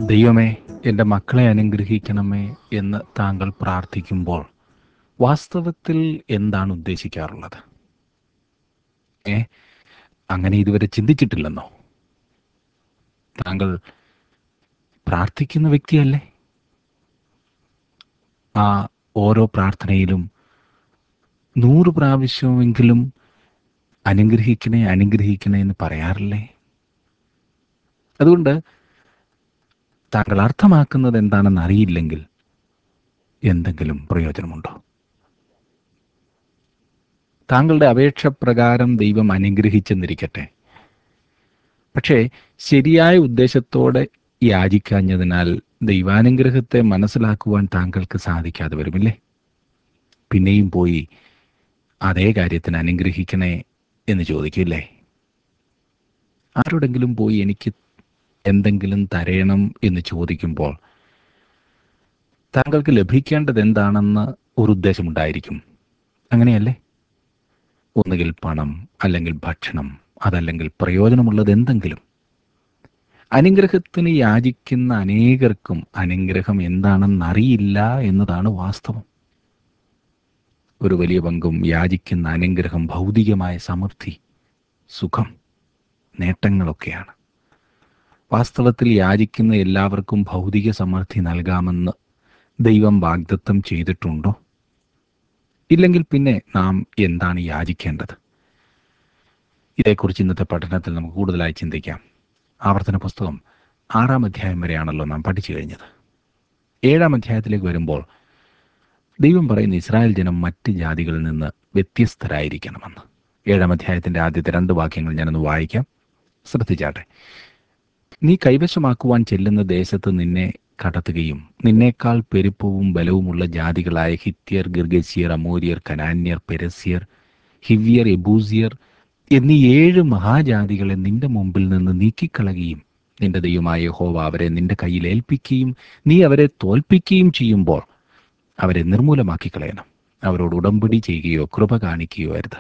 ദൈവമേ എൻ്റെ മക്കളെ അനുഗ്രഹിക്കണമേ എന്ന് താങ്കൾ പ്രാർത്ഥിക്കുമ്പോൾ വാസ്തവത്തിൽ എന്താണ് ഉദ്ദേശിക്കാറുള്ളത് ഏ അങ്ങനെ ഇതുവരെ ചിന്തിച്ചിട്ടില്ലെന്നോ താങ്കൾ പ്രാർത്ഥിക്കുന്ന വ്യക്തിയല്ലേ ആ ഓരോ പ്രാർത്ഥനയിലും നൂറ് പ്രാവശ്യമെങ്കിലും അനുഗ്രഹിക്കണേ അനുഗ്രഹിക്കണേ എന്ന് പറയാറില്ലേ അതുകൊണ്ട് താങ്കൾ അർത്ഥമാക്കുന്നത് എന്താണെന്ന് അറിയില്ലെങ്കിൽ എന്തെങ്കിലും പ്രയോജനമുണ്ടോ താങ്കളുടെ അപേക്ഷ പ്രകാരം ദൈവം അനുഗ്രഹിച്ചെന്നിരിക്കട്ടെ പക്ഷേ ശരിയായ ഉദ്ദേശത്തോടെ യാചിക്കാഞ്ഞതിനാൽ ദൈവാനുഗ്രഹത്തെ മനസ്സിലാക്കുവാൻ താങ്കൾക്ക് സാധിക്കാതെ വരുമില്ലേ പിന്നെയും പോയി അതേ കാര്യത്തിന് അനുഗ്രഹിക്കണേ എന്ന് ചോദിക്കില്ലേ ആരോടെങ്കിലും പോയി എനിക്ക് എന്തെങ്കിലും തരയണം എന്ന് ചോദിക്കുമ്പോൾ താങ്കൾക്ക് ലഭിക്കേണ്ടത് എന്താണെന്ന് ഒരു ഉദ്ദേശമുണ്ടായിരിക്കും അങ്ങനെയല്ലേ ഒന്നുകിൽ പണം അല്ലെങ്കിൽ ഭക്ഷണം അതല്ലെങ്കിൽ പ്രയോജനമുള്ളത് എന്തെങ്കിലും അനുഗ്രഹത്തിന് യാചിക്കുന്ന അനേകർക്കും അനുഗ്രഹം എന്താണെന്നറിയില്ല എന്നതാണ് വാസ്തവം ഒരു വലിയ പങ്കും യാചിക്കുന്ന അനുഗ്രഹം ഭൗതികമായ സമൃദ്ധി സുഖം നേട്ടങ്ങളൊക്കെയാണ് വാസ്തവത്തിൽ യാചിക്കുന്ന എല്ലാവർക്കും ഭൗതിക സമൃദ്ധി നൽകാമെന്ന് ദൈവം വാഗ്ദത്തം ചെയ്തിട്ടുണ്ടോ ഇല്ലെങ്കിൽ പിന്നെ നാം എന്താണ് യാചിക്കേണ്ടത് ഇതേക്കുറിച്ച് ഇന്നത്തെ പഠനത്തിൽ നമുക്ക് കൂടുതലായി ചിന്തിക്കാം ആവർത്തന പുസ്തകം ആറാം അധ്യായം വരെയാണല്ലോ നാം പഠിച്ചു കഴിഞ്ഞത് ഏഴാം അധ്യായത്തിലേക്ക് വരുമ്പോൾ ദൈവം പറയുന്ന ഇസ്രായേൽ ജനം മറ്റ് ജാതികളിൽ നിന്ന് വ്യത്യസ്തരായിരിക്കണമെന്ന് ഏഴാം അധ്യായത്തിന്റെ ആദ്യത്തെ രണ്ട് വാക്യങ്ങൾ ഞാനൊന്ന് വായിക്കാം ശ്രദ്ധിച്ചാട്ടെ നീ കൈവശമാക്കുവാൻ ചെല്ലുന്ന ദേശത്ത് നിന്നെ കടത്തുകയും നിന്നേക്കാൾ പെരുപ്പവും ബലവുമുള്ള ജാതികളായ ഹിത്യർ ഗിർഗസ്യർ അമോര്യർ കനാന്യർ പെരസ്യർ ഹിവ്യർ എബൂസിയർ എന്നീ ഏഴ് മഹാജാതികളെ നിന്റെ മുമ്പിൽ നിന്ന് നീക്കിക്കളയുകയും നിന്റെ ദൈവമായ ഹോവ അവരെ നിന്റെ കയ്യിൽ ഏൽപ്പിക്കുകയും നീ അവരെ തോൽപ്പിക്കുകയും ചെയ്യുമ്പോൾ അവരെ നിർമൂലമാക്കി കളയണം അവരോട് ഉടമ്പടി ചെയ്യുകയോ കൃപ കാണിക്കുകയോ അരുത്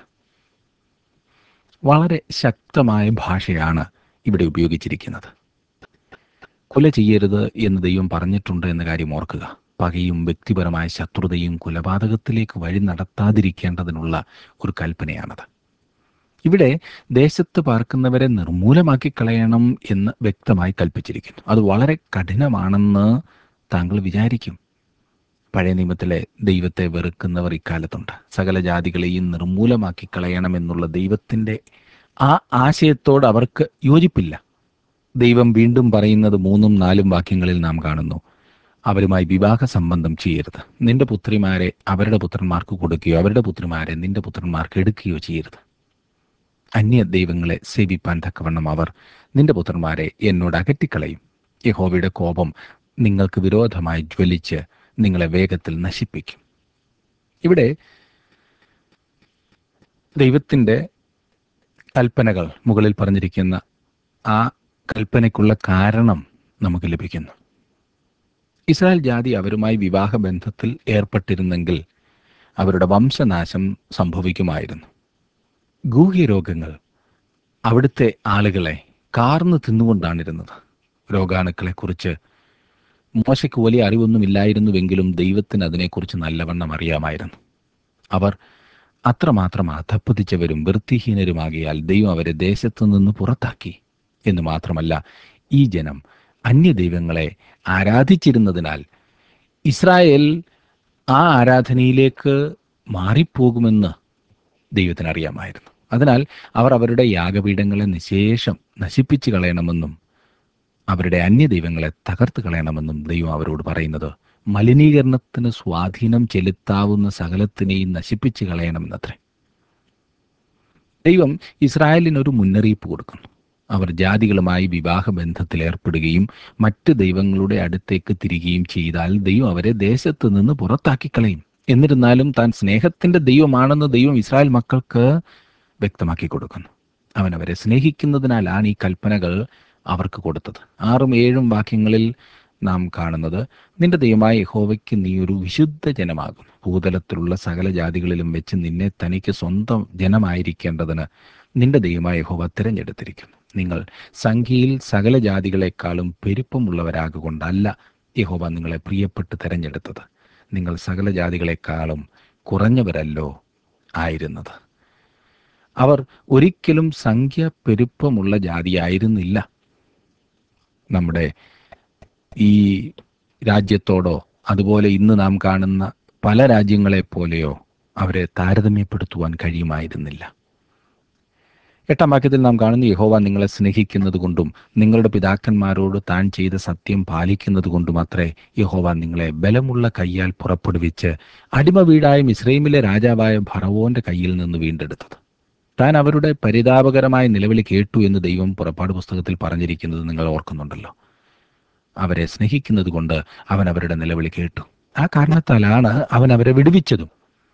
വളരെ ശക്തമായ ഭാഷയാണ് ഇവിടെ ഉപയോഗിച്ചിരിക്കുന്നത് കൊല ചെയ്യരുത് എന്ന് ദൈവം പറഞ്ഞിട്ടുണ്ട് എന്ന കാര്യം ഓർക്കുക പകയും വ്യക്തിപരമായ ശത്രുതയും കൊലപാതകത്തിലേക്ക് വഴി നടത്താതിരിക്കേണ്ടതിനുള്ള ഒരു കൽപ്പനയാണത് ഇവിടെ ദേശത്ത് പാർക്കുന്നവരെ നിർമൂലമാക്കി കളയണം എന്ന് വ്യക്തമായി കൽപ്പിച്ചിരിക്കുന്നു അത് വളരെ കഠിനമാണെന്ന് താങ്കൾ വിചാരിക്കും പഴയ നിയമത്തിലെ ദൈവത്തെ വെറുക്കുന്നവർ ഇക്കാലത്തുണ്ട് സകല ജാതികളെയും നിർമൂലമാക്കി കളയണമെന്നുള്ള ദൈവത്തിൻ്റെ ആ ആശയത്തോട് അവർക്ക് യോജിപ്പില്ല ദൈവം വീണ്ടും പറയുന്നത് മൂന്നും നാലും വാക്യങ്ങളിൽ നാം കാണുന്നു അവരുമായി വിവാഹ സംബന്ധം ചെയ്യരുത് നിന്റെ പുത്രിമാരെ അവരുടെ പുത്രന്മാർക്ക് കൊടുക്കുകയോ അവരുടെ പുത്രിമാരെ നിന്റെ പുത്രന്മാർക്ക് എടുക്കുകയോ ചെയ്യരുത് അന്യ ദൈവങ്ങളെ സേവിപ്പാൻ തക്കവണ്ണം അവർ നിന്റെ പുത്രന്മാരെ എന്നോട് അകറ്റിക്കളയും യഹോവയുടെ കോപം നിങ്ങൾക്ക് വിരോധമായി ജ്വലിച്ച് നിങ്ങളെ വേഗത്തിൽ നശിപ്പിക്കും ഇവിടെ ദൈവത്തിൻ്റെ കൽപ്പനകൾ മുകളിൽ പറഞ്ഞിരിക്കുന്ന ആ കൽപ്പനയ്ക്കുള്ള കാരണം നമുക്ക് ലഭിക്കുന്നു ഇസ്രായേൽ ജാതി അവരുമായി വിവാഹ ബന്ധത്തിൽ ഏർപ്പെട്ടിരുന്നെങ്കിൽ അവരുടെ വംശനാശം സംഭവിക്കുമായിരുന്നു ഗൂഹ്യരോഗങ്ങൾ അവിടുത്തെ ആളുകളെ കാർന്നു തിന്നുകൊണ്ടാണിരുന്നത് രോഗാണുക്കളെക്കുറിച്ച് മോശയ്ക്ക് വലിയ അറിവൊന്നുമില്ലായിരുന്നുവെങ്കിലും ദൈവത്തിന് അതിനെക്കുറിച്ച് നല്ലവണ്ണം അറിയാമായിരുന്നു അവർ അത്രമാത്രം അധപ്പതിച്ചവരും വൃത്തിഹീനരുമാകിയാൽ ദൈവം അവരെ ദേശത്തു നിന്ന് പുറത്താക്കി എന്ന് മാത്രമല്ല ഈ ജനം അന്യദൈവങ്ങളെ ആരാധിച്ചിരുന്നതിനാൽ ഇസ്രായേൽ ആ ആരാധനയിലേക്ക് മാറിപ്പോകുമെന്ന് ദൈവത്തിന് അറിയാമായിരുന്നു അതിനാൽ അവർ അവരുടെ യാഗപീഠങ്ങളെ നിശേഷം നശിപ്പിച്ചു കളയണമെന്നും അവരുടെ അന്യദൈവങ്ങളെ തകർത്ത് കളയണമെന്നും ദൈവം അവരോട് പറയുന്നത് മലിനീകരണത്തിന് സ്വാധീനം ചെലുത്താവുന്ന സകലത്തിനെയും നശിപ്പിച്ചു കളയണമെന്നത്രേ ദൈവം ഇസ്രായേലിനൊരു മുന്നറിയിപ്പ് കൊടുക്കുന്നു അവർ ജാതികളുമായി വിവാഹ ബന്ധത്തിൽ ഏർപ്പെടുകയും മറ്റ് ദൈവങ്ങളുടെ അടുത്തേക്ക് തിരികുകയും ചെയ്താൽ ദൈവം അവരെ ദേശത്ത് നിന്ന് പുറത്താക്കി കളയും എന്നിരുന്നാലും താൻ സ്നേഹത്തിന്റെ ദൈവമാണെന്ന് ദൈവം ഇസ്രായേൽ മക്കൾക്ക് വ്യക്തമാക്കി കൊടുക്കുന്നു അവൻ അവരെ സ്നേഹിക്കുന്നതിനാലാണ് ഈ കൽപ്പനകൾ അവർക്ക് കൊടുത്തത് ആറും ഏഴും വാക്യങ്ങളിൽ നാം കാണുന്നത് നിന്റെ ദൈവമായ യഹോവയ്ക്ക് നീ ഒരു വിശുദ്ധ ജനമാകും ഭൂതലത്തിലുള്ള സകല ജാതികളിലും വെച്ച് നിന്നെ തനിക്ക് സ്വന്തം ജനമായിരിക്കേണ്ടതിന് നിന്റെ ദൈവമായ യഹോവ തിരഞ്ഞെടുത്തിരിക്കുന്നു നിങ്ങൾ സംഖ്യയിൽ സകല ജാതികളെക്കാളും പെരുപ്പമുള്ളവരാകൊണ്ടല്ല യഹോവ നിങ്ങളെ പ്രിയപ്പെട്ട് തെരഞ്ഞെടുത്തത് നിങ്ങൾ സകല ജാതികളെക്കാളും കുറഞ്ഞവരല്ലോ ആയിരുന്നത് അവർ ഒരിക്കലും സംഖ്യ പെരുപ്പമുള്ള ജാതിയായിരുന്നില്ല നമ്മുടെ ഈ രാജ്യത്തോടോ അതുപോലെ ഇന്ന് നാം കാണുന്ന പല രാജ്യങ്ങളെ പോലെയോ അവരെ താരതമ്യപ്പെടുത്തുവാൻ കഴിയുമായിരുന്നില്ല എട്ടാം വാക്യത്തിൽ നാം കാണുന്ന യഹോവ നിങ്ങളെ സ്നേഹിക്കുന്നത് കൊണ്ടും നിങ്ങളുടെ പിതാക്കന്മാരോട് താൻ ചെയ്ത സത്യം പാലിക്കുന്നത് കൊണ്ടും അത്രേ യഹോവ നിങ്ങളെ ബലമുള്ള കയ്യാൽ പുറപ്പെടുവിച്ച് അടിമ വീടായ മിസ്രൈമിലെ രാജാവായ ഭറവോന്റെ കയ്യിൽ നിന്ന് വീണ്ടെടുത്തത് താൻ അവരുടെ പരിതാപകരമായ നിലവിളി കേട്ടു എന്ന് ദൈവം പുറപ്പാട് പുസ്തകത്തിൽ പറഞ്ഞിരിക്കുന്നത് നിങ്ങൾ ഓർക്കുന്നുണ്ടല്ലോ അവരെ സ്നേഹിക്കുന്നത് കൊണ്ട് അവൻ അവരുടെ നിലവിളി കേട്ടു ആ കാരണത്താലാണ് അവൻ അവരെ വിടുവിച്ചതും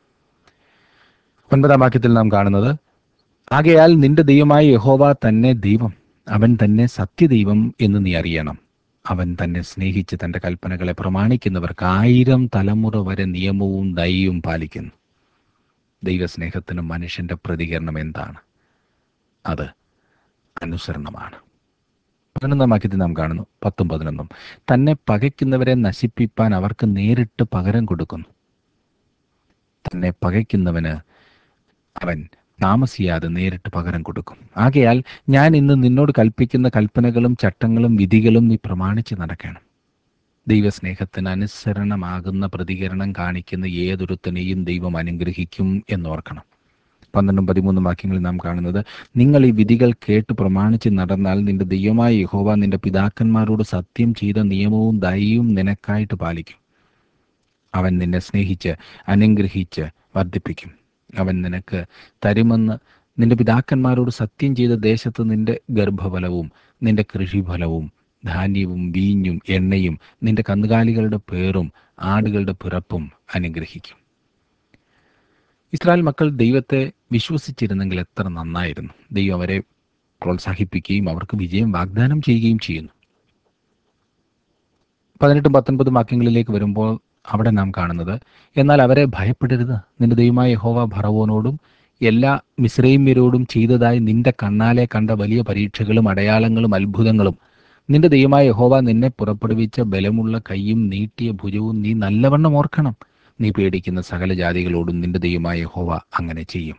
ഒൻപതാം വാക്യത്തിൽ നാം കാണുന്നത് ആകയാൽ നിന്റെ ദൈവമായ യഹോവ തന്നെ ദൈവം അവൻ തന്നെ സത്യദൈവം എന്ന് നീ അറിയണം അവൻ തന്നെ സ്നേഹിച്ച് തന്റെ കൽപ്പനകളെ പ്രമാണിക്കുന്നവർക്ക് ആയിരം തലമുറ വരെ നിയമവും ദയയും പാലിക്കുന്നു ദൈവസ്നേഹത്തിന് മനുഷ്യന്റെ പ്രതികരണം എന്താണ് അത് അനുസരണമാണ് പതിനൊന്നാം വാക്യത്തിൽ നാം കാണുന്നു പത്തും പതിനൊന്നും തന്നെ പകയ്ക്കുന്നവരെ നശിപ്പിപ്പാൻ അവർക്ക് നേരിട്ട് പകരം കൊടുക്കുന്നു തന്നെ പകയ്ക്കുന്നവന് അവൻ താമസിയാതെ നേരിട്ട് പകരം കൊടുക്കും ആകയാൽ ഞാൻ ഇന്ന് നിന്നോട് കൽപ്പിക്കുന്ന കൽപ്പനകളും ചട്ടങ്ങളും വിധികളും നീ പ്രമാണിച്ച് നടക്കണം ദൈവസ്നേഹത്തിന് അനുസരണമാകുന്ന പ്രതികരണം കാണിക്കുന്ന ഏതൊരുത്തനെയും ദൈവം അനുഗ്രഹിക്കും എന്നോർക്കണം പന്ത്രണ്ടും പതിമൂന്നും വാക്യങ്ങളിൽ നാം കാണുന്നത് നിങ്ങൾ ഈ വിധികൾ കേട്ട് പ്രമാണിച്ച് നടന്നാൽ നിന്റെ ദൈവമായ യഹോവ നിന്റെ പിതാക്കന്മാരോട് സത്യം ചെയ്ത നിയമവും ദയയും നിനക്കായിട്ട് പാലിക്കും അവൻ നിന്നെ സ്നേഹിച്ച് അനുഗ്രഹിച്ച് വർദ്ധിപ്പിക്കും അവൻ നിനക്ക് തരുമെന്ന് നിന്റെ പിതാക്കന്മാരോട് സത്യം ചെയ്ത ദേശത്ത് നിന്റെ ഗർഭഫലവും നിന്റെ കൃഷിഫലവും ധാന്യവും വീഞ്ഞും എണ്ണയും നിന്റെ കന്നുകാലികളുടെ പേറും ആടുകളുടെ പിറപ്പും അനുഗ്രഹിക്കും ഇസ്രായേൽ മക്കൾ ദൈവത്തെ വിശ്വസിച്ചിരുന്നെങ്കിൽ എത്ര നന്നായിരുന്നു ദൈവം അവരെ പ്രോത്സാഹിപ്പിക്കുകയും അവർക്ക് വിജയം വാഗ്ദാനം ചെയ്യുകയും ചെയ്യുന്നു പതിനെട്ടും പത്തൊൻപതും വാക്യങ്ങളിലേക്ക് വരുമ്പോൾ അവിടെ നാം കാണുന്നത് എന്നാൽ അവരെ ഭയപ്പെടരുത് നിന്റെ ദൈവമായ യഹോവ ഭറവോനോടും എല്ലാ മിശ്രൈമ്യരോടും ചെയ്തതായി നിന്റെ കണ്ണാലെ കണ്ട വലിയ പരീക്ഷകളും അടയാളങ്ങളും അത്ഭുതങ്ങളും നിന്റെ ദൈവമായ യഹോവ നിന്നെ പുറപ്പെടുവിച്ച ബലമുള്ള കൈയും നീട്ടിയ ഭുജവും നീ നല്ലവണ്ണം ഓർക്കണം നീ പേടിക്കുന്ന സകല ജാതികളോടും നിന്റെ ദൈവമായ യഹോവ അങ്ങനെ ചെയ്യും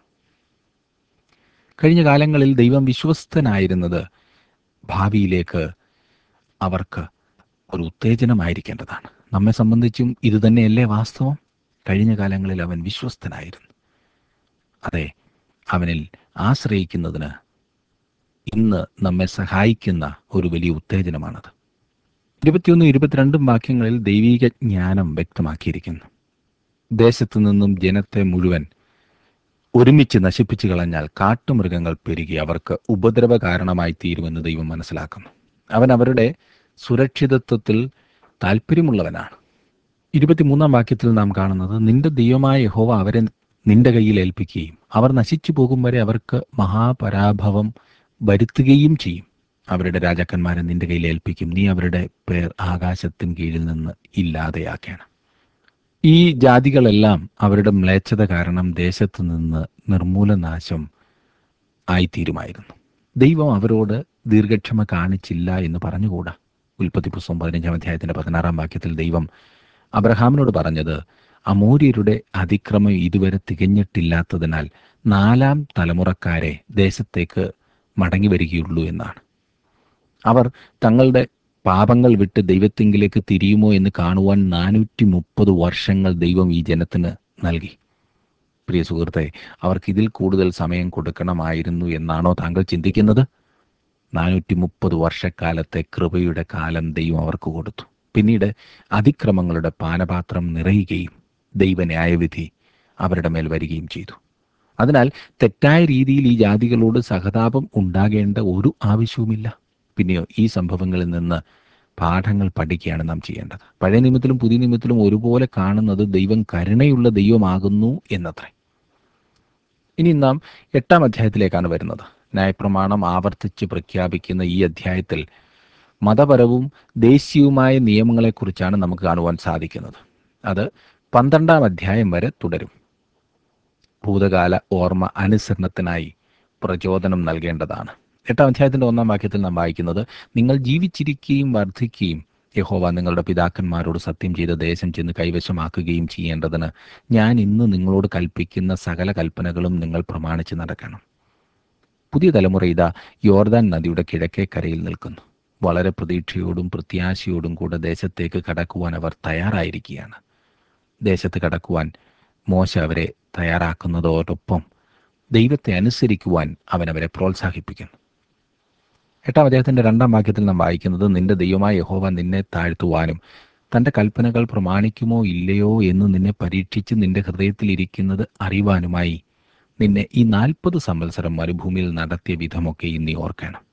കഴിഞ്ഞ കാലങ്ങളിൽ ദൈവം വിശ്വസ്തനായിരുന്നത് ഭാവിയിലേക്ക് അവർക്ക് ഒരു ഉത്തേജനമായിരിക്കേണ്ടതാണ് നമ്മെ സംബന്ധിച്ചും ഇത് തന്നെയല്ലേ വാസ്തവം കഴിഞ്ഞ കാലങ്ങളിൽ അവൻ വിശ്വസ്തനായിരുന്നു അതെ അവനിൽ ആശ്രയിക്കുന്നതിന് ഇന്ന് നമ്മെ സഹായിക്കുന്ന ഒരു വലിയ ഉത്തേജനമാണത് ഇരുപത്തിയൊന്നും ഇരുപത്തിരണ്ടും വാക്യങ്ങളിൽ ദൈവീക ജ്ഞാനം വ്യക്തമാക്കിയിരിക്കുന്നു ദേശത്തു നിന്നും ജനത്തെ മുഴുവൻ ഒരുമിച്ച് നശിപ്പിച്ചു കളഞ്ഞാൽ കാട്ടുമൃഗങ്ങൾ പെരുകി അവർക്ക് ഉപദ്രവ കാരണമായി തീരുമെന്ന് ദൈവം മനസ്സിലാക്കുന്നു അവൻ അവരുടെ സുരക്ഷിതത്വത്തിൽ താല്പര്യമുള്ളവനാണ് ഇരുപത്തിമൂന്നാം വാക്യത്തിൽ നാം കാണുന്നത് നിന്റെ ദൈവമായ യഹോവ അവരെ നിന്റെ കയ്യിൽ ഏൽപ്പിക്കുകയും അവർ നശിച്ചു പോകും വരെ അവർക്ക് മഹാപരാഭവം വരുത്തുകയും ചെയ്യും അവരുടെ രാജാക്കന്മാരെ നിന്റെ കയ്യിൽ ഏൽപ്പിക്കും നീ അവരുടെ പേർ ആകാശത്തിന് കീഴിൽ നിന്ന് ഇല്ലാതെയാക്കണം ഈ ജാതികളെല്ലാം അവരുടെ മ്ലേച്ഛത കാരണം ദേശത്ത് നിന്ന് നിർമൂലനാശം ആയിത്തീരുമായിരുന്നു ദൈവം അവരോട് ദീർഘക്ഷമ കാണിച്ചില്ല എന്ന് പറഞ്ഞുകൂടാ ഉൽപ്പത്തി പുസ്തകം പതിനഞ്ചാം അധ്യായത്തിന്റെ പതിനാറാം വാക്യത്തിൽ ദൈവം അബ്രഹാമിനോട് പറഞ്ഞത് അമൂര്യരുടെ അതിക്രമം ഇതുവരെ തികഞ്ഞിട്ടില്ലാത്തതിനാൽ നാലാം തലമുറക്കാരെ ദേശത്തേക്ക് മടങ്ങി വരികയുള്ളൂ എന്നാണ് അവർ തങ്ങളുടെ പാപങ്ങൾ വിട്ട് ദൈവത്തെങ്കിലേക്ക് തിരിയുമോ എന്ന് കാണുവാൻ നാനൂറ്റി മുപ്പത് വർഷങ്ങൾ ദൈവം ഈ ജനത്തിന് നൽകി പ്രിയ സുഹൃത്തെ അവർക്ക് ഇതിൽ കൂടുതൽ സമയം കൊടുക്കണമായിരുന്നു എന്നാണോ താങ്കൾ ചിന്തിക്കുന്നത് നാനൂറ്റി മുപ്പത് വർഷക്കാലത്തെ കൃപയുടെ കാലം ദൈവം അവർക്ക് കൊടുത്തു പിന്നീട് അതിക്രമങ്ങളുടെ പാനപാത്രം നിറയുകയും ദൈവ ന്യായവിധി അവരുടെ മേൽ വരികയും ചെയ്തു അതിനാൽ തെറ്റായ രീതിയിൽ ഈ ജാതികളോട് സഹതാപം ഉണ്ടാകേണ്ട ഒരു ആവശ്യവുമില്ല പിന്നെയോ ഈ സംഭവങ്ങളിൽ നിന്ന് പാഠങ്ങൾ പഠിക്കുകയാണ് നാം ചെയ്യേണ്ടത് പഴയ നിയമത്തിലും പുതിയ നിയമത്തിലും ഒരുപോലെ കാണുന്നത് ദൈവം കരുണയുള്ള ദൈവമാകുന്നു എന്നത്രേ ഇനി നാം എട്ടാം അധ്യായത്തിലേക്കാണ് വരുന്നത് ന്യായപ്രമാണം ആവർത്തിച്ച് പ്രഖ്യാപിക്കുന്ന ഈ അധ്യായത്തിൽ മതപരവും ദേശീയവുമായ നിയമങ്ങളെക്കുറിച്ചാണ് നമുക്ക് കാണുവാൻ സാധിക്കുന്നത് അത് പന്ത്രണ്ടാം അധ്യായം വരെ തുടരും ഭൂതകാല ഓർമ്മ അനുസരണത്തിനായി പ്രചോദനം നൽകേണ്ടതാണ് എട്ടാം അധ്യായത്തിന്റെ ഒന്നാം വാക്യത്തിൽ നാം വായിക്കുന്നത് നിങ്ങൾ ജീവിച്ചിരിക്കുകയും വർദ്ധിക്കുകയും യഹോവ നിങ്ങളുടെ പിതാക്കന്മാരോട് സത്യം ചെയ്ത ദേശം ചെന്ന് കൈവശമാക്കുകയും ചെയ്യേണ്ടതിന് ഞാൻ ഇന്ന് നിങ്ങളോട് കൽപ്പിക്കുന്ന സകല കൽപ്പനകളും നിങ്ങൾ പ്രമാണിച്ച് നടക്കണം പുതിയ തലമുറ ഇതാ യോർദാൻ നദിയുടെ കിഴക്കേ കരയിൽ നിൽക്കുന്നു വളരെ പ്രതീക്ഷയോടും പ്രത്യാശയോടും കൂടെ ദേശത്തേക്ക് കടക്കുവാൻ അവർ തയ്യാറായിരിക്കുകയാണ് ദേശത്ത് കടക്കുവാൻ മോശ അവരെ തയ്യാറാക്കുന്നതോടൊപ്പം ദൈവത്തെ അനുസരിക്കുവാൻ അവൻ അവരെ പ്രോത്സാഹിപ്പിക്കുന്നു എട്ടാം അദ്ദേഹത്തിന്റെ രണ്ടാം വാക്യത്തിൽ നാം വായിക്കുന്നത് നിന്റെ ദൈവമായ യഹോവ നിന്നെ താഴ്ത്തുവാനും തന്റെ കൽപ്പനകൾ പ്രമാണിക്കുമോ ഇല്ലയോ എന്ന് നിന്നെ പരീക്ഷിച്ച് നിന്റെ ഹൃദയത്തിൽ ഇരിക്കുന്നത് അറിയുവാനുമായി നിന്നെ ഈ നാൽപ്പത് സംവത്സരം മരുഭൂമിയിൽ നടത്തിയ വിധമൊക്കെ ഇനി ഓർക്കണം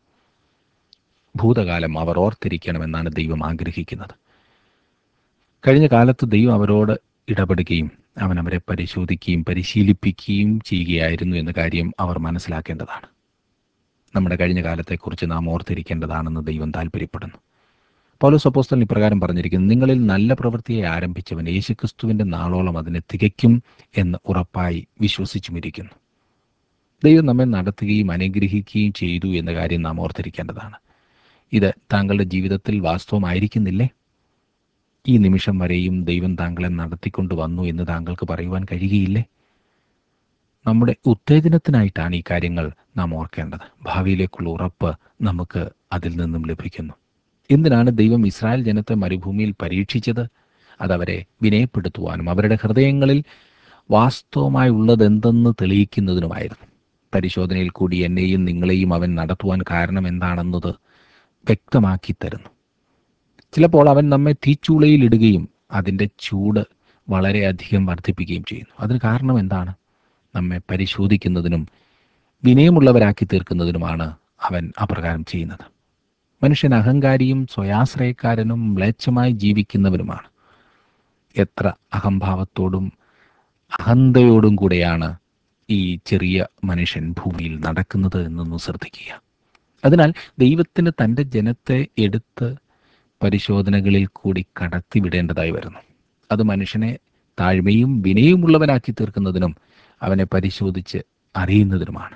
ഭൂതകാലം അവർ ഓർത്തിരിക്കണമെന്നാണ് ദൈവം ആഗ്രഹിക്കുന്നത് കഴിഞ്ഞ കാലത്ത് ദൈവം അവരോട് ഇടപെടുകയും അവൻ അവരെ പരിശോധിക്കുകയും പരിശീലിപ്പിക്കുകയും ചെയ്യുകയായിരുന്നു എന്ന കാര്യം അവർ മനസ്സിലാക്കേണ്ടതാണ് നമ്മുടെ കഴിഞ്ഞ കാലത്തെക്കുറിച്ച് നാം ഓർത്തിരിക്കേണ്ടതാണെന്ന് ദൈവം താല്പര്യപ്പെടുന്നു പൗലോസ് അപ്പോസ്തലൻ ഇപ്രകാരം പറഞ്ഞിരിക്കുന്നു നിങ്ങളിൽ നല്ല പ്രവൃത്തിയെ ആരംഭിച്ചവൻ യേശുക്രിസ്തുവിന്റെ നാളോളം അതിനെ തികയ്ക്കും എന്ന് ഉറപ്പായി വിശ്വസിച്ചുമിരിക്കുന്നു ദൈവം നമ്മെ നടത്തുകയും അനുഗ്രഹിക്കുകയും ചെയ്തു എന്ന കാര്യം നാം ഓർത്തിരിക്കേണ്ടതാണ് ഇത് താങ്കളുടെ ജീവിതത്തിൽ വാസ്തവമായിരിക്കുന്നില്ലേ ഈ നിമിഷം വരെയും ദൈവം താങ്കളെ നടത്തിക്കൊണ്ട് വന്നു എന്ന് താങ്കൾക്ക് പറയുവാൻ കഴിയുകയില്ലേ നമ്മുടെ ഉത്തേജനത്തിനായിട്ടാണ് ഈ കാര്യങ്ങൾ നാം ഓർക്കേണ്ടത് ഭാവിയിലേക്കുള്ള ഉറപ്പ് നമുക്ക് അതിൽ നിന്നും ലഭിക്കുന്നു എന്തിനാണ് ദൈവം ഇസ്രായേൽ ജനത്തെ മരുഭൂമിയിൽ പരീക്ഷിച്ചത് അതവരെ വിനയപ്പെടുത്തുവാനും അവരുടെ ഹൃദയങ്ങളിൽ വാസ്തവമായി ഉള്ളതെന്തെന്ന് തെളിയിക്കുന്നതിനുമായിരുന്നു പരിശോധനയിൽ കൂടി എന്നെയും നിങ്ങളെയും അവൻ നടത്തുവാൻ കാരണം എന്താണെന്നത് വ്യക്തമാക്കി തരുന്നു ചിലപ്പോൾ അവൻ നമ്മെ തീച്ചൂളയിൽ ഇടുകയും അതിൻ്റെ ചൂട് വളരെയധികം വർദ്ധിപ്പിക്കുകയും ചെയ്യുന്നു അതിന് കാരണം എന്താണ് നമ്മെ പരിശോധിക്കുന്നതിനും വിനയമുള്ളവരാക്കി തീർക്കുന്നതിനുമാണ് അവൻ അപ്രകാരം ചെയ്യുന്നത് മനുഷ്യൻ അഹങ്കാരിയും സ്വയാശ്രയക്കാരനും മ്ലേച്ഛമായി ജീവിക്കുന്നവനുമാണ് എത്ര അഹംഭാവത്തോടും അഹന്തയോടും കൂടെയാണ് ഈ ചെറിയ മനുഷ്യൻ ഭൂമിയിൽ നടക്കുന്നത് എന്നൊന്ന് ശ്രദ്ധിക്കുക അതിനാൽ ദൈവത്തിന് തൻ്റെ ജനത്തെ എടുത്ത് പരിശോധനകളിൽ കൂടി കടത്തിവിടേണ്ടതായി വരുന്നു അത് മനുഷ്യനെ താഴ്മയും വിനയമുള്ളവനാക്കി തീർക്കുന്നതിനും അവനെ പരിശോധിച്ച് അറിയുന്നതിനുമാണ്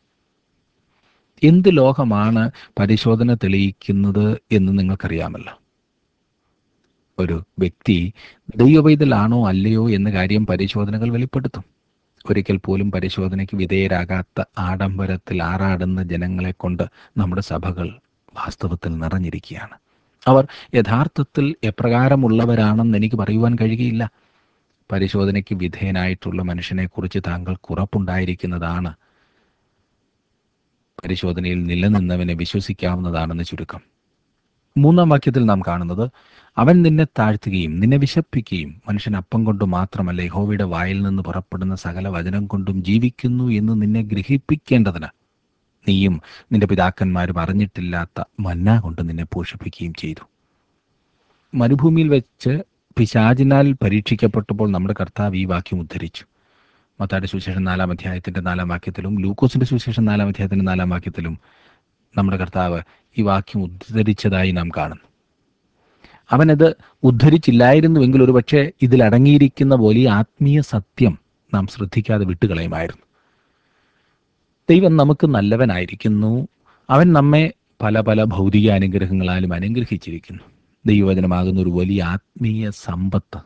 എന്ത് ലോകമാണ് പരിശോധന തെളിയിക്കുന്നത് എന്ന് നിങ്ങൾക്കറിയാമല്ലോ ഒരു വ്യക്തി ദൈവവൈതലാണോ അല്ലയോ എന്ന കാര്യം പരിശോധനകൾ വെളിപ്പെടുത്തും ഒരിക്കൽ പോലും പരിശോധനയ്ക്ക് വിധേയരാകാത്ത ആഡംബരത്തിൽ ആറാടുന്ന ജനങ്ങളെ കൊണ്ട് നമ്മുടെ സഭകൾ വാസ്തവത്തിൽ നിറഞ്ഞിരിക്കുകയാണ് അവർ യഥാർത്ഥത്തിൽ എപ്രകാരമുള്ളവരാണെന്ന് എനിക്ക് പറയുവാൻ കഴിയുകയില്ല പരിശോധനയ്ക്ക് വിധേയനായിട്ടുള്ള മനുഷ്യനെക്കുറിച്ച് താങ്കൾക്ക് ഉറപ്പുണ്ടായിരിക്കുന്നതാണ് പരിശോധനയിൽ നിലനിന്നവനെ വിശ്വസിക്കാവുന്നതാണെന്ന് ചുരുക്കം മൂന്നാം വാക്യത്തിൽ നാം കാണുന്നത് അവൻ നിന്നെ താഴ്ത്തുകയും നിന്നെ വിശപ്പിക്കുകയും മനുഷ്യൻ അപ്പം കൊണ്ട് മാത്രമല്ല യഹോവയുടെ വായിൽ നിന്ന് പുറപ്പെടുന്ന സകല വചനം കൊണ്ടും ജീവിക്കുന്നു എന്ന് നിന്നെ ഗ്രഹിപ്പിക്കേണ്ടതിന് നീയും നിന്റെ പിതാക്കന്മാരും അറിഞ്ഞിട്ടില്ലാത്ത മന്ന കൊണ്ട് നിന്നെ പോഷിപ്പിക്കുകയും ചെയ്തു മരുഭൂമിയിൽ വെച്ച് പിശാചിനാൽ പരീക്ഷിക്കപ്പെട്ടപ്പോൾ നമ്മുടെ കർത്താവ് ഈ വാക്യം ഉദ്ധരിച്ചു മത്തായുടെ സുവിശേഷം നാലാം അധ്യായത്തിന്റെ നാലാം വാക്യത്തിലും ലൂക്കോസിന്റെ സുവിശേഷം നാലാം അധ്യായത്തിന്റെ നാലാം വാക്യത്തിലും നമ്മുടെ കർത്താവ് ഈ വാക്യം ഉദ്ധരിച്ചതായി നാം കാണുന്നു അവനത് ഉദ്ധരിച്ചില്ലായിരുന്നുവെങ്കിൽ ഒരുപക്ഷെ ഇതിൽ അടങ്ങിയിരിക്കുന്ന വലിയ ആത്മീയ സത്യം നാം ശ്രദ്ധിക്കാതെ വിട്ടുകളയുമായിരുന്നു ദൈവം നമുക്ക് നല്ലവനായിരിക്കുന്നു അവൻ നമ്മെ പല പല ഭൗതിക അനുഗ്രഹങ്ങളാലും അനുഗ്രഹിച്ചിരിക്കുന്നു ദൈവവചനമാകുന്ന ഒരു വലിയ ആത്മീയ സമ്പത്ത്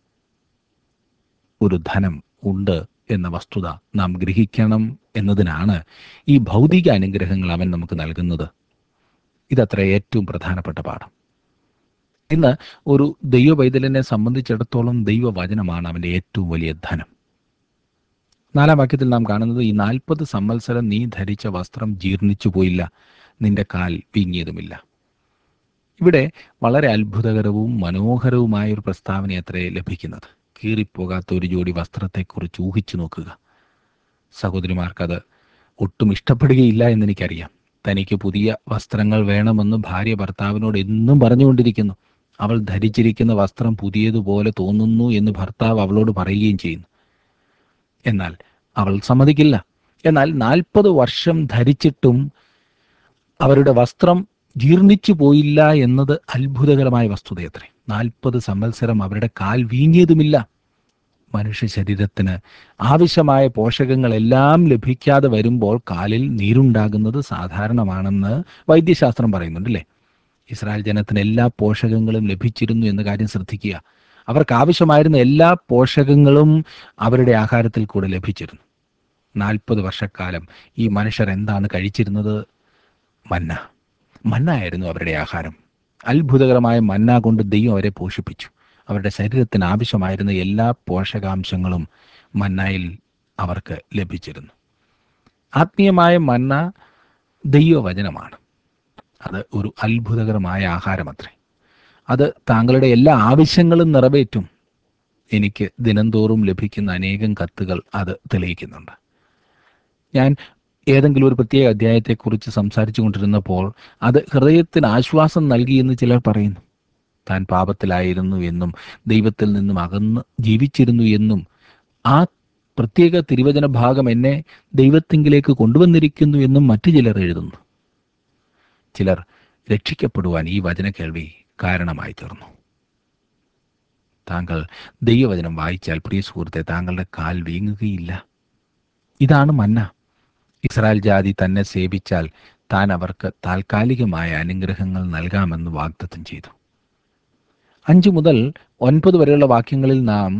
ഒരു ധനം ഉണ്ട് എന്ന വസ്തുത നാം ഗ്രഹിക്കണം എന്നതിനാണ് ഈ ഭൗതിക അനുഗ്രഹങ്ങൾ അവൻ നമുക്ക് നൽകുന്നത് ഇതത്ര ഏറ്റവും പ്രധാനപ്പെട്ട പാഠം ഇന്ന് ഒരു ദൈവവൈതലിനെ സംബന്ധിച്ചിടത്തോളം ദൈവവചനമാണ് അവൻ്റെ ഏറ്റവും വലിയ ധനം നാലാം വാക്യത്തിൽ നാം കാണുന്നത് ഈ നാൽപ്പത് സംവത്സരം നീ ധരിച്ച വസ്ത്രം ജീർണിച്ചു പോയില്ല നിന്റെ കാൽ വീങ്ങിയതുമില്ല ഇവിടെ വളരെ അത്ഭുതകരവും മനോഹരവുമായ ഒരു പ്രസ്താവന അത്രേ ലഭിക്കുന്നത് കീറിപ്പോകാത്ത ഒരു ജോഡി വസ്ത്രത്തെക്കുറിച്ച് ഊഹിച്ചു നോക്കുക സഹോദരിമാർക്കത് ഒട്ടും ഇഷ്ടപ്പെടുകയില്ല എന്നെനിക്കറിയാം തനിക്ക് പുതിയ വസ്ത്രങ്ങൾ വേണമെന്ന് ഭാര്യ ഭർത്താവിനോട് എന്നും പറഞ്ഞുകൊണ്ടിരിക്കുന്നു അവൾ ധരിച്ചിരിക്കുന്ന വസ്ത്രം പുതിയതുപോലെ തോന്നുന്നു എന്ന് ഭർത്താവ് അവളോട് പറയുകയും ചെയ്യുന്നു എന്നാൽ അവൾ സമ്മതിക്കില്ല എന്നാൽ നാൽപ്പത് വർഷം ധരിച്ചിട്ടും അവരുടെ വസ്ത്രം ജീർണിച്ചു പോയില്ല എന്നത് അത്ഭുതകരമായ വസ്തുതയത്രേ നാൽപ്പത് സംവത്സരം അവരുടെ കാൽ വീങ്ങിയതുമില്ല മനുഷ്യ ശരീരത്തിന് ആവശ്യമായ പോഷകങ്ങളെല്ലാം ലഭിക്കാതെ വരുമ്പോൾ കാലിൽ നീരുണ്ടാകുന്നത് സാധാരണമാണെന്ന് വൈദ്യശാസ്ത്രം പറയുന്നുണ്ട് അല്ലേ ഇസ്രായേൽ ജനത്തിന് എല്ലാ പോഷകങ്ങളും ലഭിച്ചിരുന്നു എന്ന കാര്യം ശ്രദ്ധിക്കുക അവർക്ക് ആവശ്യമായിരുന്ന എല്ലാ പോഷകങ്ങളും അവരുടെ ആഹാരത്തിൽ കൂടെ ലഭിച്ചിരുന്നു നാൽപ്പത് വർഷക്കാലം ഈ മനുഷ്യർ എന്താണ് കഴിച്ചിരുന്നത് മന്ന മന്ന ആയിരുന്നു അവരുടെ ആഹാരം അത്ഭുതകരമായ മന്ന കൊണ്ട് ദൈവം അവരെ പോഷിപ്പിച്ചു അവരുടെ ശരീരത്തിന് ആവശ്യമായിരുന്ന എല്ലാ പോഷകാംശങ്ങളും മന്നയിൽ അവർക്ക് ലഭിച്ചിരുന്നു ആത്മീയമായ മന്ന ദൈവവചനമാണ് അത് ഒരു അത്ഭുതകരമായ ആഹാരമത്രേ അത് താങ്കളുടെ എല്ലാ ആവശ്യങ്ങളും നിറവേറ്റും എനിക്ക് ദിനംതോറും ലഭിക്കുന്ന അനേകം കത്തുകൾ അത് തെളിയിക്കുന്നുണ്ട് ഞാൻ ഏതെങ്കിലും ഒരു പ്രത്യേക അധ്യായത്തെക്കുറിച്ച് സംസാരിച്ചു കൊണ്ടിരുന്നപ്പോൾ അത് ഹൃദയത്തിന് ആശ്വാസം നൽകിയെന്ന് ചിലർ പറയുന്നു താൻ പാപത്തിലായിരുന്നു എന്നും ദൈവത്തിൽ നിന്നും അകന്ന് ജീവിച്ചിരുന്നു എന്നും ആ പ്രത്യേക തിരുവചന ഭാഗം എന്നെ ദൈവത്തിങ്കിലേക്ക് കൊണ്ടുവന്നിരിക്കുന്നു എന്നും മറ്റു ചിലർ എഴുതുന്നു ചിലർ രക്ഷിക്കപ്പെടുവാൻ ഈ വചന കേൾവി കാരണമായി തീർന്നു താങ്കൾ ദൈവവചനം വായിച്ചാൽ പ്രിയ സുഹൃത്തെ താങ്കളുടെ കാൽ വീങ്ങുകയില്ല ഇതാണ് മന്ന ഇസ്രായേൽ ജാതി തന്നെ സേവിച്ചാൽ താൻ അവർക്ക് താൽക്കാലികമായ അനുഗ്രഹങ്ങൾ നൽകാമെന്ന് വാഗ്ദത്തം ചെയ്തു അഞ്ചു മുതൽ ഒൻപത് വരെയുള്ള വാക്യങ്ങളിൽ നാം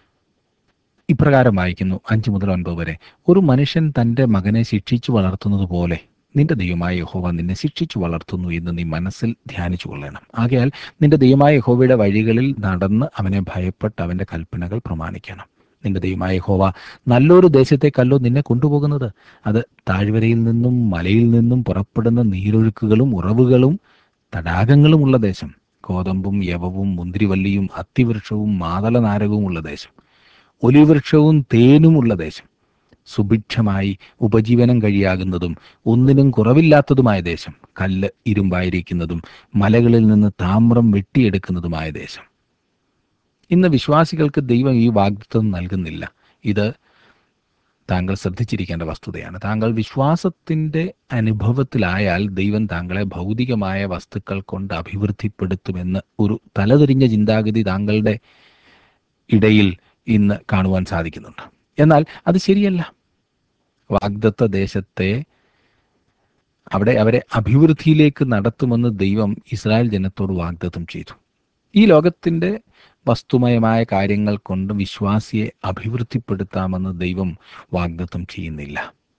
ഇപ്രകാരം വായിക്കുന്നു അഞ്ചു മുതൽ ഒൻപത് വരെ ഒരു മനുഷ്യൻ തൻ്റെ മകനെ ശിക്ഷിച്ചു വളർത്തുന്നത് പോലെ നിന്റെ ദൈവമായ യഹോവ നിന്നെ ശിക്ഷിച്ചു വളർത്തുന്നു എന്ന് നീ മനസ്സിൽ ധ്യാനിച്ചു കൊള്ളണം ആകയാൽ നിന്റെ ദൈവമായ യഹോവയുടെ വഴികളിൽ നടന്ന് അവനെ ഭയപ്പെട്ട് അവന്റെ കൽപ്പനകൾ പ്രമാണിക്കണം നിന്റെ ദൈവമായ യഹോവ നല്ലൊരു ദേശത്തേക്കല്ലോ നിന്നെ കൊണ്ടുപോകുന്നത് അത് താഴ്വരയിൽ നിന്നും മലയിൽ നിന്നും പുറപ്പെടുന്ന നീരൊഴുക്കുകളും ഉറവുകളും തടാകങ്ങളും ഉള്ള ദേശം കോതമ്പും യവവും മുന്തിരിവല്ലിയും അത്തിവൃക്ഷവും മാതളനാരകവും ഉള്ള ദേശം ഒലിവൃക്ഷവും തേനുമുള്ള ദേശം സുഭിക്ഷമായി ഉപജീവനം കഴിയാകുന്നതും ഒന്നിനും കുറവില്ലാത്തതുമായ ദേശം കല്ല് ഇരുമ്പായിരിക്കുന്നതും മലകളിൽ നിന്ന് താമ്രം വെട്ടിയെടുക്കുന്നതുമായ ദേശം ഇന്ന് വിശ്വാസികൾക്ക് ദൈവം ഈ വാഗ്ദത്വം നൽകുന്നില്ല ഇത് താങ്കൾ ശ്രദ്ധിച്ചിരിക്കേണ്ട വസ്തുതയാണ് താങ്കൾ വിശ്വാസത്തിന്റെ അനുഭവത്തിലായാൽ ദൈവം താങ്കളെ ഭൗതികമായ വസ്തുക്കൾ കൊണ്ട് അഭിവൃദ്ധിപ്പെടുത്തുമെന്ന് ഒരു തലതിരിഞ്ഞ ചിന്താഗതി താങ്കളുടെ ഇടയിൽ ഇന്ന് കാണുവാൻ സാധിക്കുന്നുണ്ട് എന്നാൽ അത് ശരിയല്ല വാഗ്ദത്ത ദേശത്തെ അവിടെ അവരെ അഭിവൃദ്ധിയിലേക്ക് നടത്തുമെന്ന് ദൈവം ഇസ്രായേൽ ജനത്തോട് വാഗ്ദത്തം ചെയ്തു ഈ ലോകത്തിന്റെ വസ്തുമയമായ കാര്യങ്ങൾ കൊണ്ട് വിശ്വാസിയെ അഭിവൃദ്ധിപ്പെടുത്താമെന്ന് ദൈവം വാഗ്ദത്തം ചെയ്യുന്നില്ല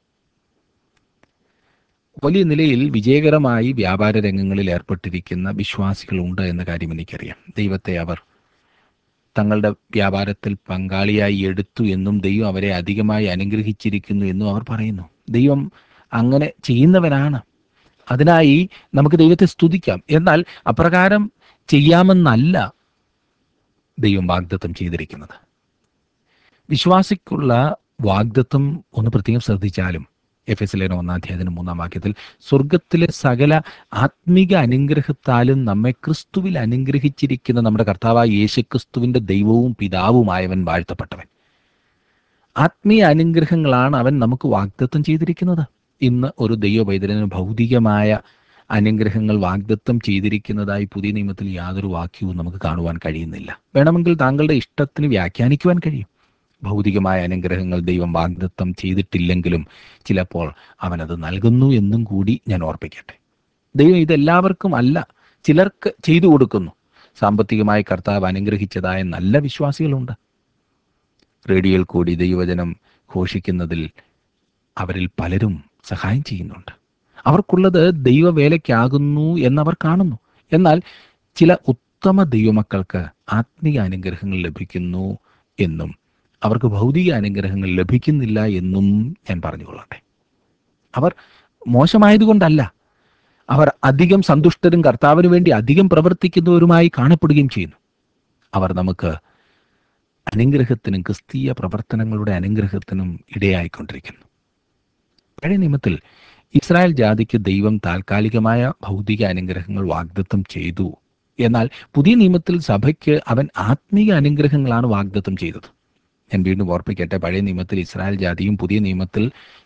വലിയ നിലയിൽ വിജയകരമായി വ്യാപാര രംഗങ്ങളിൽ ഏർപ്പെട്ടിരിക്കുന്ന വിശ്വാസികളുണ്ട് എന്ന കാര്യം എനിക്കറിയാം ദൈവത്തെ അവർ തങ്ങളുടെ വ്യാപാരത്തിൽ പങ്കാളിയായി എടുത്തു എന്നും ദൈവം അവരെ അധികമായി അനുഗ്രഹിച്ചിരിക്കുന്നു എന്നും അവർ പറയുന്നു ദൈവം അങ്ങനെ ചെയ്യുന്നവനാണ് അതിനായി നമുക്ക് ദൈവത്തെ സ്തുതിക്കാം എന്നാൽ അപ്രകാരം ചെയ്യാമെന്നല്ല ദൈവം വാഗ്ദത്തം ചെയ്തിരിക്കുന്നത് വിശ്വാസിക്കുള്ള വാഗ്ദത്വം ഒന്ന് പ്രത്യേകം ശ്രദ്ധിച്ചാലും എഫ് എസ് ലേന ഒന്നാം അധ്യായത്തിന് മൂന്നാം വാക്യത്തിൽ സ്വർഗത്തിലെ സകല ആത്മിക അനുഗ്രഹത്താലും നമ്മെ ക്രിസ്തുവിൽ അനുഗ്രഹിച്ചിരിക്കുന്ന നമ്മുടെ കർത്താവായ യേശു ക്രിസ്തുവിന്റെ ദൈവവും പിതാവുമായവൻ വാഴ്ത്തപ്പെട്ടവൻ ആത്മീയ അനുഗ്രഹങ്ങളാണ് അവൻ നമുക്ക് വാഗ്ദത്വം ചെയ്തിരിക്കുന്നത് ഇന്ന് ഒരു ദൈവവൈദ്യന് ഭൗതികമായ അനുഗ്രഹങ്ങൾ വാഗ്ദത്വം ചെയ്തിരിക്കുന്നതായി പുതിയ നിയമത്തിൽ യാതൊരു വാക്യവും നമുക്ക് കാണുവാൻ കഴിയുന്നില്ല വേണമെങ്കിൽ താങ്കളുടെ ഇഷ്ടത്തിന് വ്യാഖ്യാനിക്കുവാൻ കഴിയും ഭൗതികമായ അനുഗ്രഹങ്ങൾ ദൈവം വാഗ്ദത്വം ചെയ്തിട്ടില്ലെങ്കിലും ചിലപ്പോൾ അവനത് നൽകുന്നു എന്നും കൂടി ഞാൻ ഓർപ്പിക്കട്ടെ ദൈവം ഇതെല്ലാവർക്കും അല്ല ചിലർക്ക് ചെയ്തു കൊടുക്കുന്നു സാമ്പത്തികമായി കർത്താവ് അനുഗ്രഹിച്ചതായ നല്ല വിശ്വാസികളുണ്ട് റേഡിയോയിൽ കൂടി ദൈവവചനം ഘോഷിക്കുന്നതിൽ അവരിൽ പലരും സഹായം ചെയ്യുന്നുണ്ട് അവർക്കുള്ളത് ദൈവവേലയ്ക്കാകുന്നു എന്നവർ കാണുന്നു എന്നാൽ ചില ഉത്തമ ദൈവമക്കൾക്ക് ആത്മീയ അനുഗ്രഹങ്ങൾ ലഭിക്കുന്നു എന്നും അവർക്ക് ഭൗതിക അനുഗ്രഹങ്ങൾ ലഭിക്കുന്നില്ല എന്നും ഞാൻ പറഞ്ഞുകൊള്ളട്ടെ അവർ മോശമായതുകൊണ്ടല്ല അവർ അധികം സന്തുഷ്ടരും കർത്താവിന് വേണ്ടി അധികം പ്രവർത്തിക്കുന്നവരുമായി കാണപ്പെടുകയും ചെയ്യുന്നു അവർ നമുക്ക് അനുഗ്രഹത്തിനും ക്രിസ്തീയ പ്രവർത്തനങ്ങളുടെ അനുഗ്രഹത്തിനും ഇടയായിക്കൊണ്ടിരിക്കുന്നു പഴയ നിയമത്തിൽ ഇസ്രായേൽ ജാതിക്ക് ദൈവം താൽക്കാലികമായ ഭൗതിക അനുഗ്രഹങ്ങൾ വാഗ്ദത്തം ചെയ്തു എന്നാൽ പുതിയ നിയമത്തിൽ സഭയ്ക്ക് അവൻ ആത്മീയ അനുഗ്രഹങ്ങളാണ് വാഗ്ദത്തം ചെയ്തത് ഞാൻ വീണ്ടും ഓർപ്പിക്കട്ടെ പഴയ നിയമത്തിൽ ഇസ്രായേൽ ജാതിയും പുതിയ നിയമത്തിൽ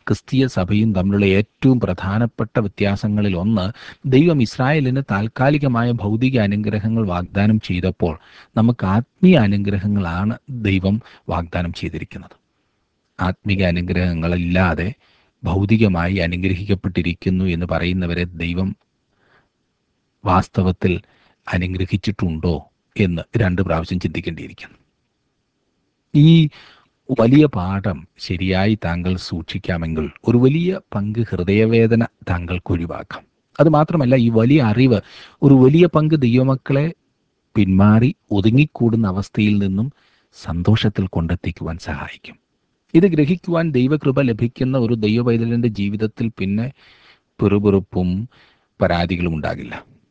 ക്രിസ്തീയ സഭയും തമ്മിലുള്ള ഏറ്റവും പ്രധാനപ്പെട്ട വ്യത്യാസങ്ങളിൽ ഒന്ന് ദൈവം ഇസ്രായേലിന് താൽക്കാലികമായ ഭൗതിക അനുഗ്രഹങ്ങൾ വാഗ്ദാനം ചെയ്തപ്പോൾ നമുക്ക് ആത്മീയ അനുഗ്രഹങ്ങളാണ് ദൈവം വാഗ്ദാനം ചെയ്തിരിക്കുന്നത് ആത്മീക അനുഗ്രഹങ്ങളില്ലാതെ ഭൗതികമായി അനുഗ്രഹിക്കപ്പെട്ടിരിക്കുന്നു എന്ന് പറയുന്നവരെ ദൈവം വാസ്തവത്തിൽ അനുഗ്രഹിച്ചിട്ടുണ്ടോ എന്ന് രണ്ട് പ്രാവശ്യം ചിന്തിക്കേണ്ടിയിരിക്കുന്നു ഈ വലിയ പാഠം ശരിയായി താങ്കൾ സൂക്ഷിക്കാമെങ്കിൽ ഒരു വലിയ പങ്ക് ഹൃദയവേദന താങ്കൾക്ക് ഒഴിവാക്കാം അത് മാത്രമല്ല ഈ വലിയ അറിവ് ഒരു വലിയ പങ്ക് ദൈവമക്കളെ പിന്മാറി ഒതുങ്ങിക്കൂടുന്ന അവസ്ഥയിൽ നിന്നും സന്തോഷത്തിൽ കൊണ്ടെത്തിക്കുവാൻ സഹായിക്കും ഇത് ഗ്രഹിക്കുവാൻ ദൈവകൃപ ലഭിക്കുന്ന ഒരു ദൈവപൈതലിന്റെ ജീവിതത്തിൽ പിന്നെ പിറുപിറുപ്പും പരാതികളും ഉണ്ടാകില്ല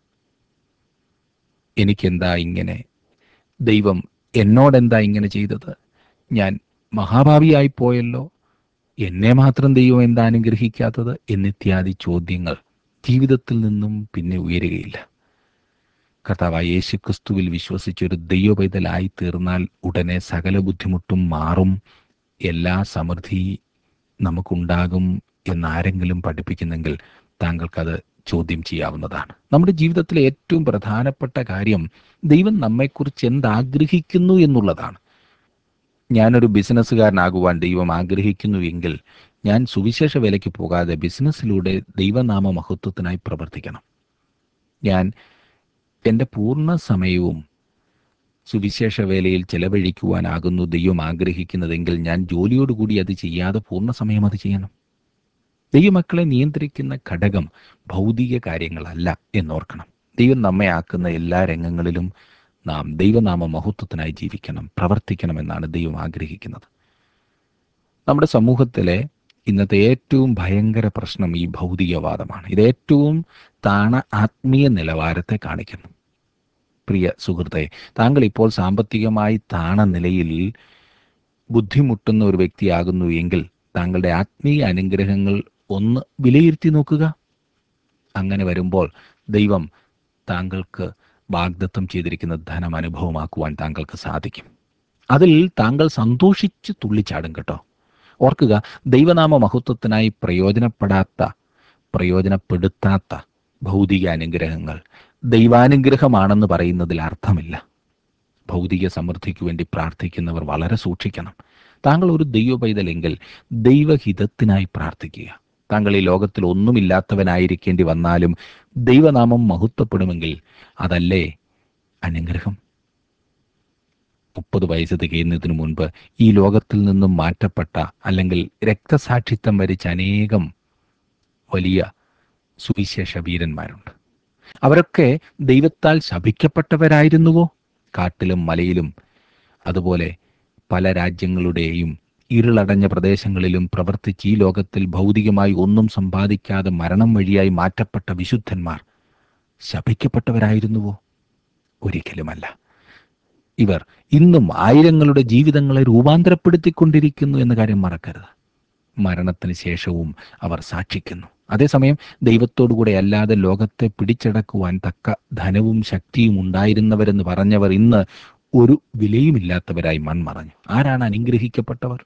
എനിക്കെന്താ ഇങ്ങനെ ദൈവം എന്നോടെന്താ ഇങ്ങനെ ചെയ്തത് ഞാൻ മഹാഭാവിയായി പോയല്ലോ എന്നെ മാത്രം ദൈവം എന്താ അനുഗ്രഹിക്കാത്തത് എന്നിത്യാദി ചോദ്യങ്ങൾ ജീവിതത്തിൽ നിന്നും പിന്നെ ഉയരുകയില്ല കർത്താവായ യേശു ക്രിസ്തുവിൽ വിശ്വസിച്ചൊരു ദൈവപൈതലായി തീർന്നാൽ ഉടനെ സകല ബുദ്ധിമുട്ടും മാറും എല്ലാ സമൃദ്ധി നമുക്കുണ്ടാകും എന്നാരെങ്കിലും പഠിപ്പിക്കുന്നെങ്കിൽ താങ്കൾക്കത് ചോദ്യം ചെയ്യാവുന്നതാണ് നമ്മുടെ ജീവിതത്തിലെ ഏറ്റവും പ്രധാനപ്പെട്ട കാര്യം ദൈവം നമ്മെക്കുറിച്ച് എന്താഗ്രഹിക്കുന്നു എന്നുള്ളതാണ് ഞാനൊരു ബിസിനസ്സുകാരനാകുവാൻ ദൈവം ആഗ്രഹിക്കുന്നു എങ്കിൽ ഞാൻ സുവിശേഷ വേലയ്ക്ക് പോകാതെ ബിസിനസ്സിലൂടെ ദൈവനാമ മഹത്വത്തിനായി പ്രവർത്തിക്കണം ഞാൻ എൻ്റെ പൂർണ്ണ സമയവും സുവിശേഷ വേലയിൽ ചെലവഴിക്കുവാനാകുന്നു ദൈവം ആഗ്രഹിക്കുന്നതെങ്കിൽ ഞാൻ ജോലിയോടുകൂടി അത് ചെയ്യാതെ പൂർണ്ണ സമയം അത് ചെയ്യണം ദൈവമക്കളെ നിയന്ത്രിക്കുന്ന ഘടകം ഭൗതിക കാര്യങ്ങളല്ല എന്നോർക്കണം ദൈവം നമ്മെ ആക്കുന്ന എല്ലാ രംഗങ്ങളിലും നാം ദൈവനാമ മഹത്വത്തിനായി ജീവിക്കണം പ്രവർത്തിക്കണമെന്നാണ് ദൈവം ആഗ്രഹിക്കുന്നത് നമ്മുടെ സമൂഹത്തിലെ ഇന്നത്തെ ഏറ്റവും ഭയങ്കര പ്രശ്നം ഈ ഭൗതികവാദമാണ് ഇത് ഏറ്റവും താണ ആത്മീയ നിലവാരത്തെ കാണിക്കുന്നു പ്രിയ സുഹൃത്തെ താങ്കൾ ഇപ്പോൾ സാമ്പത്തികമായി താണ നിലയിൽ ബുദ്ധിമുട്ടുന്ന ഒരു വ്യക്തിയാകുന്നു എങ്കിൽ താങ്കളുടെ ആത്മീയ അനുഗ്രഹങ്ങൾ ഒന്ന് വിലയിരുത്തി നോക്കുക അങ്ങനെ വരുമ്പോൾ ദൈവം താങ്കൾക്ക് വാഗ്ദത്തം ചെയ്തിരിക്കുന്ന ധനം അനുഭവമാക്കുവാൻ താങ്കൾക്ക് സാധിക്കും അതിൽ താങ്കൾ സന്തോഷിച്ച് തുള്ളിച്ചാടും കേട്ടോ ഓർക്കുക ദൈവനാമ മഹത്വത്തിനായി പ്രയോജനപ്പെടാത്ത പ്രയോജനപ്പെടുത്താത്ത ഭൗതിക അനുഗ്രഹങ്ങൾ ദൈവാനുഗ്രഹമാണെന്ന് പറയുന്നതിൽ അർത്ഥമില്ല ഭൗതിക സമൃദ്ധിക്ക് വേണ്ടി പ്രാർത്ഥിക്കുന്നവർ വളരെ സൂക്ഷിക്കണം താങ്കൾ ഒരു ദൈവ പൈതലെങ്കിൽ ദൈവഹിതത്തിനായി പ്രാർത്ഥിക്കുക താങ്കൾ ഈ ലോകത്തിൽ ഒന്നുമില്ലാത്തവനായിരിക്കേണ്ടി വന്നാലും ദൈവനാമം മഹത്വപ്പെടുമെങ്കിൽ അതല്ലേ അനുഗ്രഹം മുപ്പത് വയസ്സ് തികയുന്നതിന് മുൻപ് ഈ ലോകത്തിൽ നിന്നും മാറ്റപ്പെട്ട അല്ലെങ്കിൽ രക്തസാക്ഷിത്വം വരിച്ച അനേകം വലിയ സുവിശേഷ വീരന്മാരുണ്ട് അവരൊക്കെ ദൈവത്താൽ ശപിക്കപ്പെട്ടവരായിരുന്നുവോ കാട്ടിലും മലയിലും അതുപോലെ പല രാജ്യങ്ങളുടെയും ഇരുളടഞ്ഞ പ്രദേശങ്ങളിലും പ്രവർത്തിച്ച് ഈ ലോകത്തിൽ ഭൗതികമായി ഒന്നും സമ്പാദിക്കാതെ മരണം വഴിയായി മാറ്റപ്പെട്ട വിശുദ്ധന്മാർ ശപിക്കപ്പെട്ടവരായിരുന്നുവോ ഒരിക്കലുമല്ല ഇവർ ഇന്നും ആയിരങ്ങളുടെ ജീവിതങ്ങളെ രൂപാന്തരപ്പെടുത്തിക്കൊണ്ടിരിക്കുന്നു എന്ന കാര്യം മറക്കരുത് മരണത്തിന് ശേഷവും അവർ സാക്ഷിക്കുന്നു അതേസമയം ദൈവത്തോടുകൂടെ അല്ലാതെ ലോകത്തെ പിടിച്ചടക്കുവാൻ തക്ക ധനവും ശക്തിയും ഉണ്ടായിരുന്നവരെന്ന് പറഞ്ഞവർ ഇന്ന് ഒരു വിലയുമില്ലാത്തവരായി മൺമറഞ്ഞു ആരാണ് അനുഗ്രഹിക്കപ്പെട്ടവർ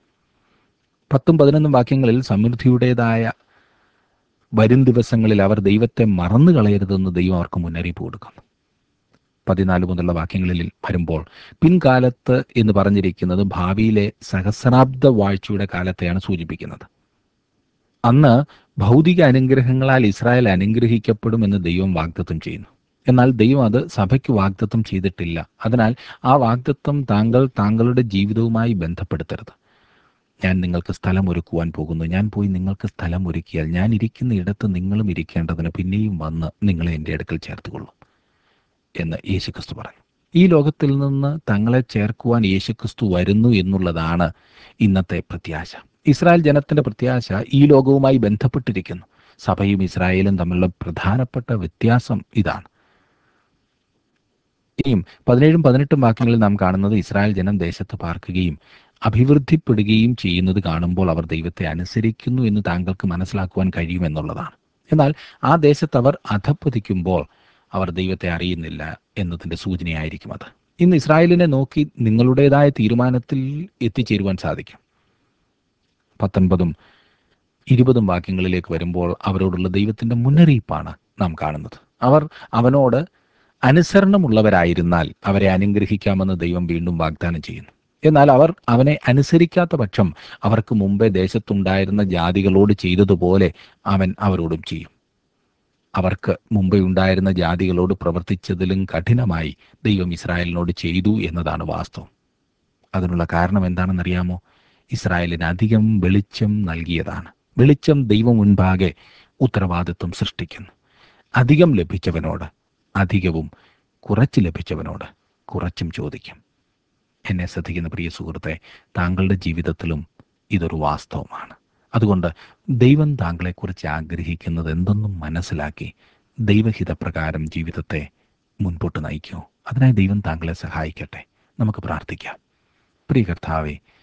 പത്തും പതിനൊന്നും വാക്യങ്ങളിൽ സമൃദ്ധിയുടേതായ വരും ദിവസങ്ങളിൽ അവർ ദൈവത്തെ മറന്നു കളയരുതെന്ന് ദൈവം അവർക്ക് മുന്നറിയിപ്പ് കൊടുക്കുന്നു പതിനാല് മുതലുള്ള വാക്യങ്ങളിൽ വരുമ്പോൾ പിൻകാലത്ത് എന്ന് പറഞ്ഞിരിക്കുന്നത് ഭാവിയിലെ സഹസ്രാബ്ദ വാഴ്ചയുടെ കാലത്തെയാണ് സൂചിപ്പിക്കുന്നത് അന്ന് ഭൗതിക അനുഗ്രഹങ്ങളാൽ ഇസ്രായേൽ അനുഗ്രഹിക്കപ്പെടുമെന്ന് ദൈവം വാഗ്ദത്തം ചെയ്യുന്നു എന്നാൽ ദൈവം അത് സഭയ്ക്ക് വാഗ്ദത്തം ചെയ്തിട്ടില്ല അതിനാൽ ആ വാഗ്ദത്തം താങ്കൾ താങ്കളുടെ ജീവിതവുമായി ബന്ധപ്പെടുത്തരുത് ഞാൻ നിങ്ങൾക്ക് സ്ഥലം ഒരുക്കുവാൻ പോകുന്നു ഞാൻ പോയി നിങ്ങൾക്ക് സ്ഥലം ഒരുക്കിയാൽ ഞാൻ ഇരിക്കുന്ന ഇടത്ത് നിങ്ങളും ഇരിക്കേണ്ടതിന് പിന്നെയും വന്ന് നിങ്ങളെ എൻ്റെ അടുക്കൽ ചേർത്തുകൊള്ളും എന്ന് യേശുക്രിസ്തു പറഞ്ഞു ഈ ലോകത്തിൽ നിന്ന് തങ്ങളെ ചേർക്കുവാൻ യേശുക്രിസ്തു വരുന്നു എന്നുള്ളതാണ് ഇന്നത്തെ പ്രത്യാശ ഇസ്രായേൽ ജനത്തിന്റെ പ്രത്യാശ ഈ ലോകവുമായി ബന്ധപ്പെട്ടിരിക്കുന്നു സഭയും ഇസ്രായേലും തമ്മിലുള്ള പ്രധാനപ്പെട്ട വ്യത്യാസം ഇതാണ് ഇനിയും പതിനേഴും പതിനെട്ടും വാക്യങ്ങളിൽ നാം കാണുന്നത് ഇസ്രായേൽ ജനം ദേശത്ത് പാർക്കുകയും അഭിവൃദ്ധിപ്പെടുകയും ചെയ്യുന്നത് കാണുമ്പോൾ അവർ ദൈവത്തെ അനുസരിക്കുന്നു എന്ന് താങ്കൾക്ക് മനസ്സിലാക്കുവാൻ കഴിയുമെന്നുള്ളതാണ് എന്നാൽ ആ ദേശത്ത് അവർ അധപ്പതിക്കുമ്പോൾ അവർ ദൈവത്തെ അറിയുന്നില്ല എന്നതിൻ്റെ സൂചനയായിരിക്കും അത് ഇന്ന് ഇസ്രായേലിനെ നോക്കി നിങ്ങളുടേതായ തീരുമാനത്തിൽ എത്തിച്ചേരുവാൻ സാധിക്കും പത്തൊൻപതും ഇരുപതും വാക്യങ്ങളിലേക്ക് വരുമ്പോൾ അവരോടുള്ള ദൈവത്തിൻ്റെ മുന്നറിയിപ്പാണ് നാം കാണുന്നത് അവർ അവനോട് അനുസരണമുള്ളവരായിരുന്നാൽ അവരെ അനുഗ്രഹിക്കാമെന്ന് ദൈവം വീണ്ടും വാഗ്ദാനം ചെയ്യുന്നു എന്നാൽ അവർ അവനെ അനുസരിക്കാത്ത പക്ഷം അവർക്ക് മുമ്പേ ദേശത്തുണ്ടായിരുന്ന ജാതികളോട് ചെയ്തതുപോലെ അവൻ അവരോടും ചെയ്യും അവർക്ക് മുമ്പേ ഉണ്ടായിരുന്ന ജാതികളോട് പ്രവർത്തിച്ചതിലും കഠിനമായി ദൈവം ഇസ്രായേലിനോട് ചെയ്തു എന്നതാണ് വാസ്തവം അതിനുള്ള കാരണം എന്താണെന്നറിയാമോ ഇസ്രായേലിന് അധികം വെളിച്ചം നൽകിയതാണ് വെളിച്ചം ദൈവം മുൻപാകെ ഉത്തരവാദിത്വം സൃഷ്ടിക്കുന്നു അധികം ലഭിച്ചവനോട് അധികവും കുറച്ച് ലഭിച്ചവനോട് കുറച്ചും ചോദിക്കും എന്നെ ശ്രദ്ധിക്കുന്ന പ്രിയ സുഹൃത്തെ താങ്കളുടെ ജീവിതത്തിലും ഇതൊരു വാസ്തവമാണ് അതുകൊണ്ട് ദൈവം താങ്കളെക്കുറിച്ച് ആഗ്രഹിക്കുന്നത് എന്തെന്നും മനസ്സിലാക്കി ദൈവഹിതപ്രകാരം ജീവിതത്തെ മുൻപോട്ട് നയിക്കൂ അതിനായി ദൈവം താങ്കളെ സഹായിക്കട്ടെ നമുക്ക് പ്രാർത്ഥിക്കാം പ്രിയ കർത്താവെ